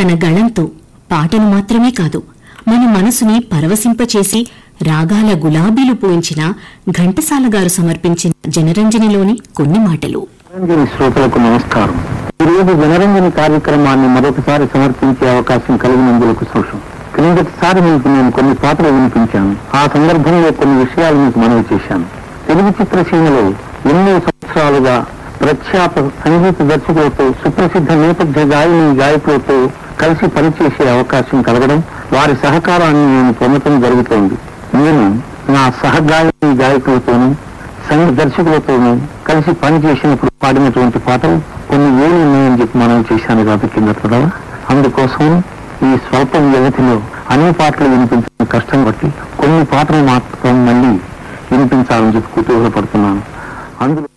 తన గళంతో పాటను మాత్రమే కాదు మన మనసుని పరవశింపచేసి రాగాల గులాబీలు పూయించిన ఘంటసాల గారు సమర్పించిన జనరంజనిలోని కొన్ని మాటలు జనరంజని శ్రోతలకు నమస్కారం ఈ రోజు జనరంజని కార్యక్రమాన్ని మరొకసారి సమర్పించే అవకాశం కలిగినందుకు సంతోషం క్రిందటిసారి మీకు నేను కొన్ని పాటలు వినిపించాను ఆ సందర్భంలో కొన్ని విషయాలు మీకు మనవి చేశాను తెలుగు చిత్రసీమలో ఎన్నో సంవత్సరాలుగా ప్రఖ్యాత సంగీత దర్శకులతో సుప్రసిద్ధ నేపథ్య గాయని గాయకులతో కలిసి పనిచేసే అవకాశం కలగడం వారి సహకారాన్ని నేను పొందడం జరుగుతోంది నేను నా సహగాయని గాయకులతోనూ సంగీత దర్శకులతోనూ కలిసి పనిచేసినప్పుడు పాడినటువంటి పాటలు కొన్ని వేలు ఉన్నాయని చెప్పి మనం చేశాను కాబట్టి కింద కదా అందుకోసం ఈ స్వల్ప వ్యవధిలో అన్ని పాటలు వినిపించడం కష్టం బట్టి కొన్ని పాటలు మాత్రం మళ్ళీ వినిపించాలని చెప్పి కుతూహలపడుతున్నాను అందులో